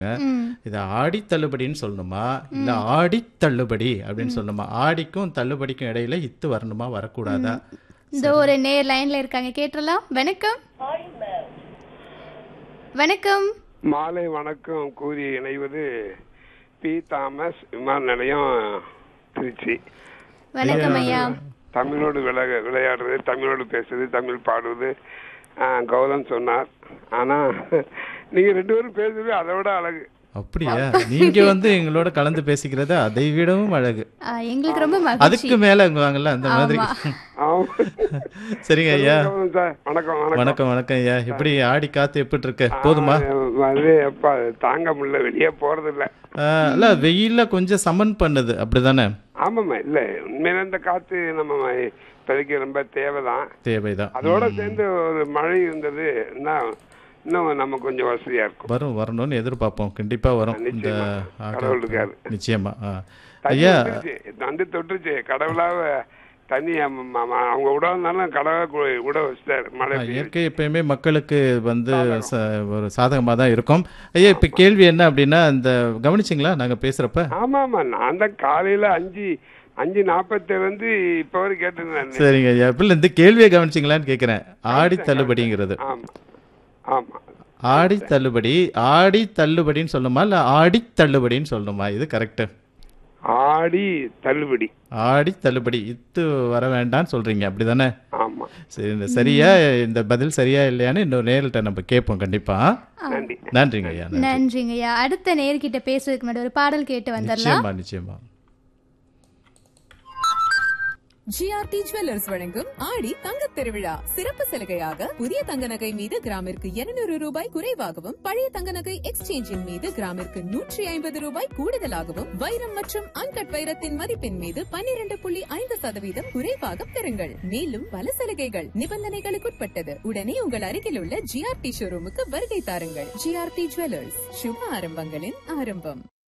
ம். இது ஆடி தள்ளுபடின்னு சொல்லணுமா இல்ல ஆடி தள்ளுபடி அப்படின்னு சொல்லணுமா ஆடிக்கும் தள்ளுபடிக்கும் இடையில இத்து வரணுமா வரக்கூடாதா இந்த ஒரு நேர் லைன்ல இருக்காங்க கேட்டுறலாம் வணக்கம் வணக்கம் மாலை வணக்கம் கூறி இணைவது பி தாமஸ் விமான நிலையம் திருச்சி வணக்கம் ஐயா தமிழோடு விளைய விளையாடுறது தமிழோடு பேசுறது தமிழ் பாடுவது ஆ, கௌதம் சொன்னார் ஆனா நீங்க ரெண்டு பேரும் பேசுறது அதை விட அழகு அப்படியா நீங்க வந்து எங்களோட கலந்து பேசிக்கிறது அதை விடவும் அழகு ஆ, எங்களுக்கு ரொம்ப மகிழ்ச்சி அதுக்கு மேல வாங்கல அந்த மாதிரி ஆமா. சரிங்க ஐயா கௌதம் சார் வணக்கம் வணக்கம் வணக்கம் வணக்கம் ஐயா எப்படி ஆடி காத்து எப்படி இருக்கு போதுமா ஆ, அது எப்பா தாங்க முடியல வெளியே போறது இல்ல ஆ, இல்ல வெயில்ல கொஞ்சம் சமன் பண்ணுது அப்படிதானே ஆமாம்மா இல்ல உண்மையில இந்த காத்து நம்ம இப்போதைக்கு ரொம்ப தேவைதான் தேவைதான் அதோட சேர்ந்து ஒரு மழை இருந்தது இன்னும் நம்ம கொஞ்சம் வசதியா இருக்கும் வரும் வரணும்னு எதிர்பார்ப்போம் கண்டிப்பா வரும் இந்த நிச்சயமா. ஆ, கடவுள் இருக்காரு. நிச்சயமா ஆ. தண்ணி ஐயா வந்துருச்சு. வந்து தொட்டுருச்சு கடவுளாவ தண்ணி அம்ம- ம- அவங்க விடாதனாலும் கடவுளா கு- விட வச்சுட்டாரு மழை ஆ, பெய்யுது. இயற்கை எப்பயுமே மக்களுக்கு வந்து ச- ஒரு சாதகமாக தான் இருக்கும் ஐயா இப்போ கேள்வி என்ன அப்படின்னா இந்த கவனிச்சிங்களா நாங்கள் பேசுகிறப்ப ஆமா ஆமா நான் தான் காலையில அஞ்சு அஞ்சு நாற்பத்தேழு வந்து இப்ப வரைக்கும் கேட்டிருந்தேன் சரிங்க ஐயா இப்போ இந்த கேள்வியை கவனிச்சிங்களான்னு கேட்குறேன் ஆடி தள்ளுபடிங்கிறது ஆமா ஆமா ஆடி தள்ளுபடி ஆடி தள்ளுபடின்னு சொல்லணுமா இல்லை ஆடி தள்ளுபடின்னு சொல்லணுமா இது கரெக்டு ஆடி தள்ளுபடி ஆடி தள்ளுபடி இத்து வர வேண்டாம்னு சொல்றீங்க அப்படிதானே ஆமா சரி இந்த சரியா இந்த பதில் சரியா இல்லையான்னு இன்னொரு நேரிட்ட நம்ம கேட்போம் கண்டிப்பா நன்றி நன்றிங்க ஐயா நன்றி. நன்றிங்க ஐயா அடுத்த நேர்கிட்ட பேசுறதுக்கு முன்னாடி ஒரு பாடல் கேட்டு வந்துடலாம் நிச்சயமா நிச்சயமா ஜிஆர்டி ஜுவல்லர்ஸ் வழங்கும் ஆடி தங்கத் திருவிழா சிறப்பு சலுகையாக புதிய தங்க நகை மீது கிராமிற்கு 200 ரூபாய் குறைவாகவும் பழைய தங்க நகை எக்ஸ்சேஞ்சின் மீது கிராமிற்கு நூற்றி ஐம்பது ரூபாய் கூடுதலாகவும் வைரம் மற்றும் அன்கட் வைரத்தின் மதிப்பின் மீது 12.5% புள்ளி ஐந்து சதவீதம் குறைவாக பெறுங்கள் மேலும் பல சலுகைகள் நிபந்தனைகளுக்குட்பட்டது உடனே உங்கள் அருகில் உள்ள ஜிஆர்டி ஷோரூமுக்கு வருகை தாருங்கள் ஜிஆர்டி ஜுவல்லர்ஸ் சுப ஆரம்பங்களின் ஆரம்பம்